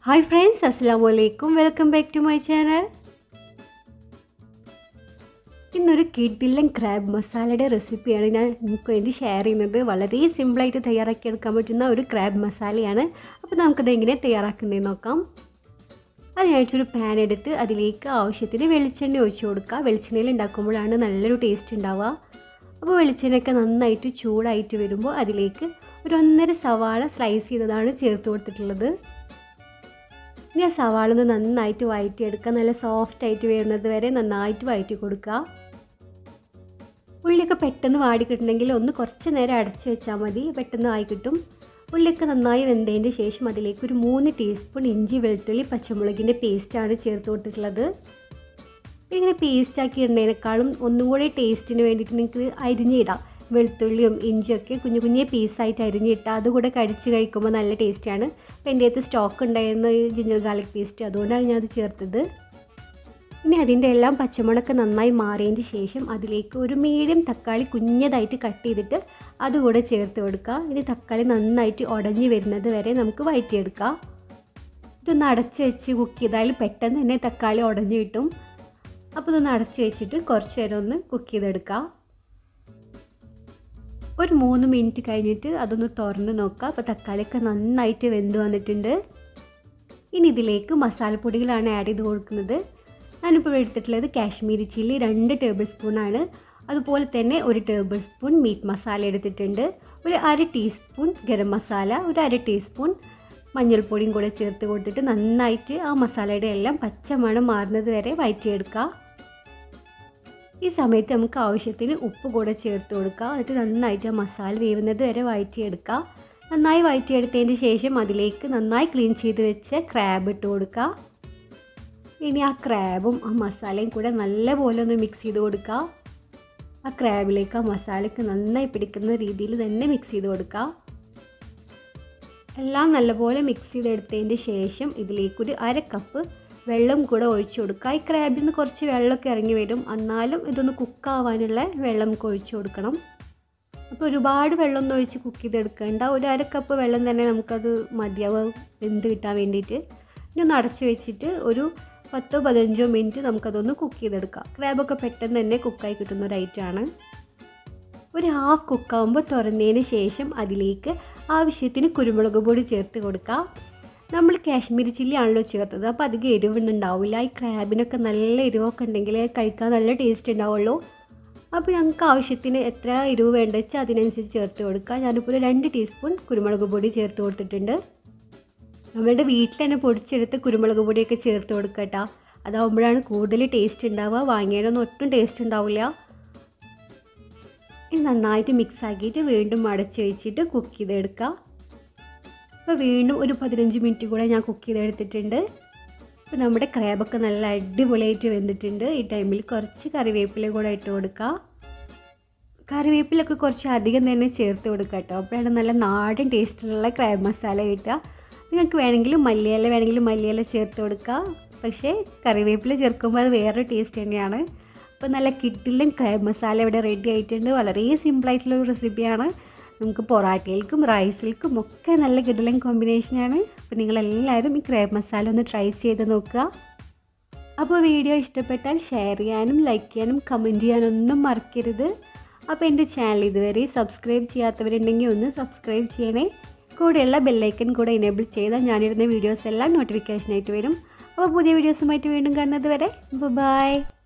hi friends അസ്സാം വലൈക്കും welcome back to my channel ഇന്നൊരു കിഡിലൻ ക്രാബ് മസാലയുടെ റെസിപ്പിയാണ് ഞാൻ നിങ്ങൾക്ക് വേണ്ടി ഷെയർ ചെയ്യുന്നത് വളരെ സിമ്പിളായിട്ട് തയ്യാറാക്കി എടുക്കാൻ പറ്റുന്ന ഒരു ക്രാബ് മസാലയാണ് അപ്പോൾ നമുക്കത് എങ്ങനെ തയ്യാറാക്കുന്നതെന്ന് നോക്കാം അതിനായിട്ടൊരു പാൻ എടുത്ത് അതിലേക്ക് ആവശ്യത്തിന് വെളിച്ചെണ്ണ ഒഴിച്ചു കൊടുക്കുക വെളിച്ചെണ്ണയിൽ ഉണ്ടാക്കുമ്പോഴാണ് നല്ലൊരു ടേസ്റ്റ് ഉണ്ടാവുക അപ്പോൾ വെളിച്ചെണ്ണയൊക്കെ നന്നായിട്ട് ചൂടായിട്ട് വരുമ്പോൾ അതിലേക്ക് ഒരു ഒന്നര സവാള സ്ലൈസ് ചെയ്തതാണ് ചേർത്ത് കൊടുത്തിട്ടുള്ളത് ഇനി ആ സവാള ഒന്ന് നന്നായിട്ട് വഴറ്റിയെടുക്കുക നല്ല സോഫ്റ്റ് ആയിട്ട് വരുന്നത് വരെ നന്നായിട്ട് വഴറ്റി കൊടുക്കുക ഉള്ളിയൊക്കെ പെട്ടെന്ന് വാടി കിട്ടണമെങ്കിൽ ഒന്ന് കുറച്ച് നേരം അടച്ച് വെച്ചാൽ മതി പെട്ടെന്ന് ആയി കിട്ടും ഉള്ളിയൊക്കെ നന്നായി വെന്തതിൻ്റെ ശേഷം അതിലേക്ക് ഒരു മൂന്ന് ടീസ്പൂൺ ഇഞ്ചി വെളുത്തുള്ളി പച്ചമുളകിൻ്റെ പേസ്റ്റാണ് ചേർത്ത് കൊടുത്തിട്ടുള്ളത് ഇങ്ങനെ പേസ്റ്റ് ആക്കി ഇടുന്നതിനേക്കാളും ഒന്നും കൂടി ടേസ്റ്റിന് വേണ്ടിയിട്ട് നിങ്ങൾക്ക് അരിഞ്ഞിടാം വെളുത്തുള്ളിയും ഇഞ്ചിയൊക്കെ കുഞ്ഞു കുഞ്ഞു പീസായിട്ട് അരിഞ്ഞിട്ട് അതുകൂടെ കടിച്ച് കഴിക്കുമ്പോൾ നല്ല ടേസ്റ്റാണ് അപ്പോൾ എൻ്റെ അടുത്ത് സ്റ്റോക്ക് ഉണ്ടായിരുന്ന ഈ ജിഞ്ചർ ഗാർലിക് പേസ്റ്റ് അതുകൊണ്ടാണ് ഞാൻ അത് ചേർത്തത് ഇനി അതിൻ്റെ എല്ലാം പച്ചമുളക് നന്നായി മാറിയതിന് ശേഷം അതിലേക്ക് ഒരു മീഡിയം തക്കാളി കുഞ്ഞതായിട്ട് കട്ട് ചെയ്തിട്ട് അതുകൂടെ ചേർത്ത് കൊടുക്കുക ഇനി തക്കാളി നന്നായിട്ട് ഉടഞ്ഞു വരുന്നത് വരെ നമുക്ക് വഴറ്റിയെടുക്കാം ഇതൊന്ന് അടച്ച് വെച്ച് കുക്ക് ചെയ്താൽ പെട്ടെന്ന് തന്നെ തക്കാളി ഉടഞ്ഞു കിട്ടും അപ്പോൾ ഇതൊന്ന് അടച്ച് വെച്ചിട്ട് കുറച്ച് നേരം ഒന്ന് കുക്ക് ചെയ്തെടുക്കാം ഒരു മൂന്ന് മിനിറ്റ് കഴിഞ്ഞിട്ട് അതൊന്ന് തുറന്ന് നോക്കുക അപ്പോൾ തക്കാളിയൊക്കെ നന്നായിട്ട് വെന്ത് വന്നിട്ടുണ്ട് ഇനി ഇതിലേക്ക് മസാലപ്പൊടികളാണ് ആഡ് ചെയ്ത് കൊടുക്കുന്നത് ഞാനിപ്പോൾ എടുത്തിട്ടുള്ളത് കാശ്മീരി ചില്ലി രണ്ട് ടേബിൾ സ്പൂണാണ് അതുപോലെ തന്നെ ഒരു ടേബിൾ സ്പൂൺ മീറ്റ് മസാല എടുത്തിട്ടുണ്ട് ഒരു അര ടീസ്പൂൺ ഗരം മസാല ഒരു അര ടീസ്പൂൺ മഞ്ഞൾപ്പൊടിയും കൂടെ ചേർത്ത് കൊടുത്തിട്ട് നന്നായിട്ട് ആ മസാലയുടെ എല്ലാം പച്ചമണം മാറുന്നത് വരെ വഴറ്റിയെടുക്കുക ഈ സമയത്ത് നമുക്ക് ആവശ്യത്തിന് ഉപ്പ് കൂടെ ചേർത്ത് കൊടുക്കുക എന്നിട്ട് നന്നായിട്ട് ആ മസാല വേവുന്നത് വരെ വഴറ്റിയെടുക്കുക നന്നായി വഴറ്റിയെടുത്തതിന് ശേഷം അതിലേക്ക് നന്നായി ക്ലീൻ ചെയ്ത് വെച്ച് ക്രാബ് ഇട്ട് കൊടുക്കുക ഇനി ആ ക്രാബും ആ മസാലയും കൂടെ നല്ലപോലെ ഒന്ന് മിക്സ് ചെയ്ത് കൊടുക്കുക ആ ക്രാബിലേക്ക് ആ മസാലയ്ക്ക് നന്നായി പിടിക്കുന്ന രീതിയിൽ തന്നെ മിക്സ് ചെയ്ത് കൊടുക്കുക എല്ലാം നല്ലപോലെ മിക്സ് ചെയ്തെടുത്തതിന് ശേഷം ഇതിലേക്കൊരു അര കപ്പ് വെള്ളം കൂടെ ഒഴിച്ചു കൊടുക്കുക ഈ ക്രാബിൽ നിന്ന് കുറച്ച് വെള്ളമൊക്കെ ഇറങ്ങി വരും എന്നാലും ഇതൊന്ന് കുക്കാവാനുള്ള വെള്ളം നമുക്ക് ഒഴിച്ചു കൊടുക്കണം അപ്പോൾ ഒരുപാട് വെള്ളം ഒന്നും ഒഴിച്ച് കുക്ക് ചെയ്തെടുക്കേണ്ട ഒരു അര കപ്പ് വെള്ളം തന്നെ നമുക്കത് മതിയാവും വെന്ത് കിട്ടാൻ വേണ്ടിയിട്ട് ഇനി ഒന്ന് അടച്ചു വെച്ചിട്ട് ഒരു പത്തോ പതിനഞ്ചോ മിനിറ്റ് നമുക്കതൊന്ന് കുക്ക് ചെയ്തെടുക്കാം ക്രാബൊക്കെ പെട്ടെന്ന് തന്നെ കുക്കായി കിട്ടുന്ന ഒരു ഐറ്റമാണ് ഒരു ഹാഫ് കുക്കാവുമ്പോൾ തുറന്നതിന് ശേഷം അതിലേക്ക് ആവശ്യത്തിന് കുരുമുളക് പൊടി ചേർത്ത് കൊടുക്കുക നമ്മൾ കാശ്മീരി ചില്ലി ആണല്ലോ ചേർത്തത് അപ്പോൾ അധികം എരിവൊന്നും ഉണ്ടാവില്ല ഈ ക്രാബിനൊക്കെ നല്ല എരിവൊക്കെ ഉണ്ടെങ്കിൽ കഴിക്കാൻ നല്ല ടേസ്റ്റ് ഉണ്ടാവുള്ളൂ അപ്പോൾ ഞങ്ങൾക്ക് ആവശ്യത്തിന് എത്ര എരിവ് വേണ്ട വെച്ചാൽ അതിനനുസരിച്ച് ചേർത്ത് കൊടുക്കുക ഞാനിപ്പോൾ ഒരു രണ്ട് ടീസ്പൂൺ കുരുമുളക് പൊടി ചേർത്ത് കൊടുത്തിട്ടുണ്ട് നമ്മളുടെ വീട്ടിൽ തന്നെ പൊടിച്ചെടുത്ത് കുരുമുളക് പൊടിയൊക്കെ ചേർത്ത് കൊടുക്കുക കേട്ടോ അതാവുമ്പോഴാണ് കൂടുതൽ ടേസ്റ്റ് ഉണ്ടാവുക വാങ്ങിയാലൊന്നും ഒട്ടും ടേസ്റ്റ് ഉണ്ടാവില്ല ഇത് നന്നായിട്ട് മിക്സ് ആക്കിയിട്ട് വീണ്ടും അടച്ച് വെച്ചിട്ട് കുക്ക് ചെയ്തെടുക്കുക അപ്പോൾ വീണ്ടും ഒരു പതിനഞ്ച് മിനിറ്റ് കൂടെ ഞാൻ കുക്ക് ചെയ്തെടുത്തിട്ടുണ്ട് അപ്പോൾ നമ്മുടെ ക്രാബൊക്കെ നല്ല അടിപൊളിയായിട്ട് വെന്തിട്ടുണ്ട് ഈ ടൈമിൽ കുറച്ച് കറിവേപ്പില കൂടെ ഇട്ട് കൊടുക്കുക കറിവേപ്പിലൊക്കെ കുറച്ച് അധികം തന്നെ ചേർത്ത് കൊടുക്കുക കേട്ടോ അപ്പോഴാണ് നല്ല നാടൻ ടേസ്റ്റിലുള്ള ക്രാബ് മസാല കിട്ടുക നിങ്ങൾക്ക് വേണമെങ്കിൽ മല്ലിയില വേണമെങ്കിൽ മല്ലിയില ചേർത്ത് കൊടുക്കുക പക്ഷേ കറിവേപ്പില ചേർക്കുമ്പോൾ അത് വേറൊരു ടേസ്റ്റ് തന്നെയാണ് അപ്പോൾ നല്ല കിട്ടിലും ക്രാബ് മസാല ഇവിടെ റെഡി ആയിട്ടുണ്ട് വളരെ സിമ്പിളായിട്ടുള്ള ഒരു റെസിപ്പിയാണ് നമുക്ക് പൊറാട്ടയിൽക്കും റൈസിൽക്കും ഒക്കെ നല്ല കിടിലൻ കോമ്പിനേഷനാണ് അപ്പോൾ നിങ്ങളെല്ലാവരും ഈ ക്രാബ് മസാല ഒന്ന് ട്രൈ ചെയ്ത് നോക്കുക അപ്പോൾ വീഡിയോ ഇഷ്ടപ്പെട്ടാൽ ഷെയർ ചെയ്യാനും ലൈക്ക് ചെയ്യാനും കമൻറ്റ് ചെയ്യാനൊന്നും മറക്കരുത് അപ്പോൾ എൻ്റെ ചാനൽ ഇതുവരെ സബ്സ്ക്രൈബ് ചെയ്യാത്തവരുണ്ടെങ്കിൽ ഒന്ന് സബ്സ്ക്രൈബ് ചെയ്യണേ കൂടെയുള്ള ബെല്ലൈക്കൻ കൂടെ എനേബിൾ ചെയ്താൽ ഞാനിടുന്ന വീഡിയോസ് എല്ലാം നോട്ടിഫിക്കേഷനായിട്ട് വരും അപ്പോൾ പുതിയ വീഡിയോസുമായിട്ട് വീണ്ടും കാണുന്നത് വരെ ബൈ